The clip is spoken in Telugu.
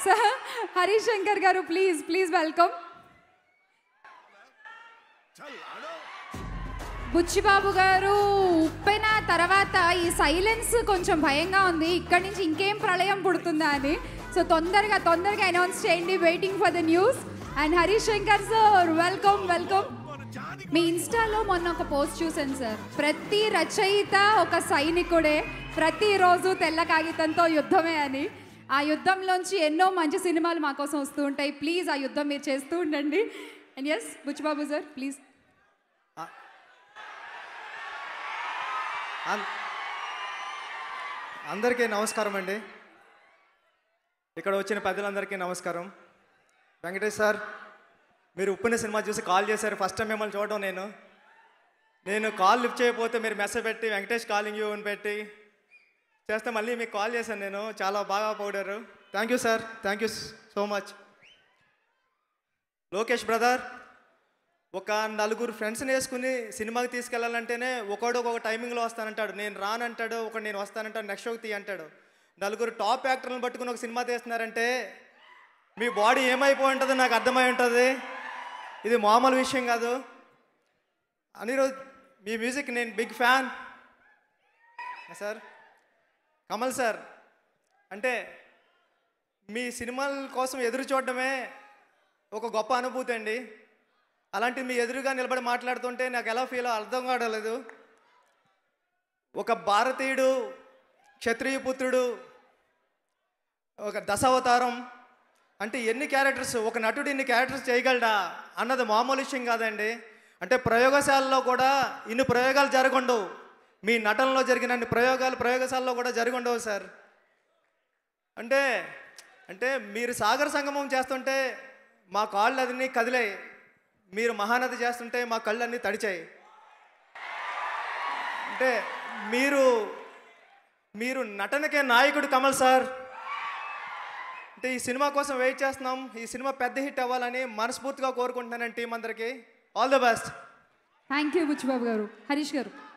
సార్ హరీష్ శంకర్ గారు ప్లీజ్ ప్లీజ్ వెల్కమ్ బుచ్చిబాబు గారు ఉప్పెన తర్వాత ఈ సైలెన్స్ కొంచెం భయంగా ఉంది ఇక్కడి నుంచి ఇంకేం ప్రళయం పుడుతుందా అని సో తొందరగా తొందరగా అనౌన్స్ చేయండి waiting for the news and Harish Shankar sir welcome welcome మీ ఇన్స్టాలో మొన్న ఒక పోస్ట్ చూశాను సార్ ప్రతి రచయిత ఒక సైనికుడే ప్రతిరోజు తెల్ల కాగితంతో యుద్ధమే అని ఆ యుద్ధంలోంచి ఎన్నో మంచి సినిమాలు మా కోసం వస్తూ ఉంటాయి ప్లీజ్ ఆ యుద్ధం మీరు చేస్తూ ఉండండి and yes Buchibabu sir please అన్- అందరికీ నమస్కారం అండి ఇక్కడ వచ్చిన పెద్దలందరికీ నమస్కారం వెంకటేష్ సార్ మీరు ఉప్పిన సినిమా చూసి కాల్ చేశారు ఫస్ట్ టైం మిమ్మల్ని చూడడం నేను నేను కాల్ లిఫ్ట్ చేయకపోతే మీరు మెసేజ్ పెట్టి వెంకటేష్ కాలింగ్ యూ అని పెట్టి చేస్తే మళ్ళీ మీకు కాల్ చేశాను నేను చాలా బాగా పోడారు thank you sir thank you so much Lokesh brother ఒక నలుగురు ఫ్రెండ్స్ని వేసుకుని సినిమాకి తీసుకెళ్ళాలంటేనే ఒకడు ఒక టైమింగ్లో వస్తానంటాడు నేను రానంటాడు ఒకడు నేను వస్తానంటాడు నెక్స్ట్ షోకి తీ అంటాడు నలుగురు టాప్ యాక్టర్లను పట్టుకుని ఒక సినిమా తీస్తున్నారంటే మీ బాడీ ఏమైపోయి ఉంటుందో నాకు అర్థమై ఉంటుంది ఇది మామూలు విషయం కాదు అనిరుద్ మీ మ్యూజిక్ నేను big fan sir Kamal sir అంటే మీ సినిమాల కోసం ఎదురు చూడడమే ఒక గొప్ప అనుభూతి అండి అలాంటి మీ ఎదురుగా నిలబడి మాట్లాడుతుంటే నాకు ఎలా ఫీల్ అర్థం కావడలేదు ఒక భారతీయుడు క్షత్రియ పుత్రుడు ఒక దశావతారం అంటే ఎన్ని క్యారెక్టర్స్ ఒక నటుడు ఇన్ని క్యారెక్టర్స్ చేయగలడా అన్నది మామూలు విషయం కాదండి అంటే ప్రయోగశాలలో కూడా ఇన్ని ప్రయోగాలు జరగండవు మీ నటనలో జరిగిన అన్ని ప్రయోగాలు ప్రయోగశాలలో కూడా జరగండవు సార్ అంటే అంటే మీరు సాగర సంగమం చేస్తుంటే మా కాళ్ళు అదన్నీ కదిలాయి మీరు మహానది చేస్తుంటే మా కళ్ళు అన్నీ తడిచాయి అంటే మీరు మీరు నటనకే నాయకుడు కమల్ సార్ అంటే ఈ సినిమా కోసం వెయిట్ చేస్తున్నాం ఈ సినిమా పెద్ద హిట్ అవ్వాలని మనస్ఫూర్తిగా కోరుకుంటున్నాను టీం అందరికీ all the best thank you Buchibabu garu Harish గారు